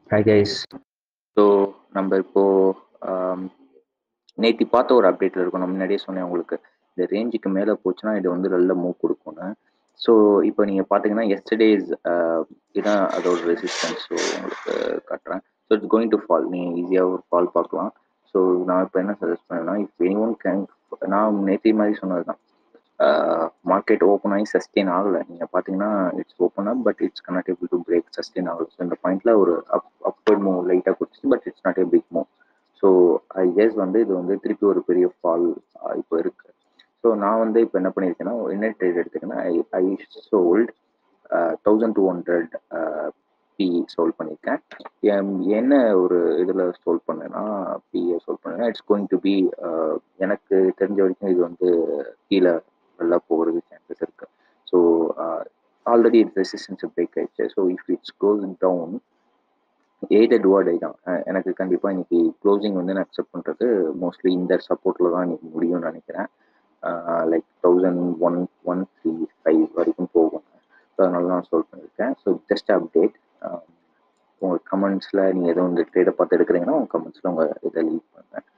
hi guys so நம்ம இப்போ நேற்று பார்த்த ஒரு அப்டேட்டில் இருக்கும் நான் முன்னாடியே சொன்னேன் உங்களுக்கு இந்த ரேஞ்சுக்கு மேலே போச்சுன்னா இது வந்து நல்ல மூவ் கொடுக்கும்னு ஸோ இப்போ நீங்கள் பார்த்தீங்கன்னா எஸ்டர்டேஸ் இதுதான் அதோட ரெசிஸ்டன்ஸ் ஸோ உங்களுக்கு காட்டுறேன் so it's going to fall நீங்கள் ஈஸியாக ஒரு ஃபால் பார்க்கலாம் ஸோ நான் இப்போ என்ன சஜஸ்ட் பண்ணேன்னா இப்போ எனி ஒன் கேன் நான் நேற்று மாதிரி சொன்னது தான் மார்க்கெட் ஓப்பன் ஆகி சஸ்டெயின் ஆகலை நீங்கள் பார்த்தீங்கன்னா it's open up but it's cannot able to break sustain ஆகலை ஸோ இந்த பாயிண்ட்ல ஒரு அப் அப்வர்ட் மூவ் லைட்டாக கொடுத்துச்சு but it's not a big move so I guess வந்து இது வந்து திருப்பி ஒரு பெரிய ஃபால் இப்போ இருக்கு ஸோ நான் வந்து இப்போ என்ன பண்ணியிருக்கேன்னா என்ன ட்ரேட் எடுத்துக்கேன்னா I I sold thousand two hundred P sold பண்ணியிருக்கேன் என்ன ஒரு இதில் சோல்ட் பண்ணேன்னா பிஏ சோல்ட் பண்ணேன்னா இட்ஸ் கோயிங் டு பி எனக்கு தெரிஞ்ச வரைக்கும் இது வந்து கீழே நல்லா போகிறதுக்கு சான்சஸ் இருக்கு so already it's resistance break ஆயிடுச்சு so if it's close down எய்டட் வேர்டை தான் எனக்கு கண்டிப்பாக இன்னைக்கு க்ளோசிங் வந்து நான் அக்செப்ட் பண்ணுறது மோஸ்ட்லி இந்த சப்போர்ட்டில் தான் இன்னைக்கு முடியும்னு நினைக்கிறேன் like thousand one one three five வரைக்கும் போகும் ஸோ அதனால தான் சால்வ் பண்ணியிருக்கேன் ஸோ ஜஸ்ட் அப்டேட் உங்கள் கமெண்ட்ஸில் நீங்கள் எதுவும் இந்த ட்ரேடை பார்த்து எடுக்கிறீங்கன்னா உங்கள் கமெண்ட்ஸில் உங்கள் இதை லீவ் பண்ணுங்கள்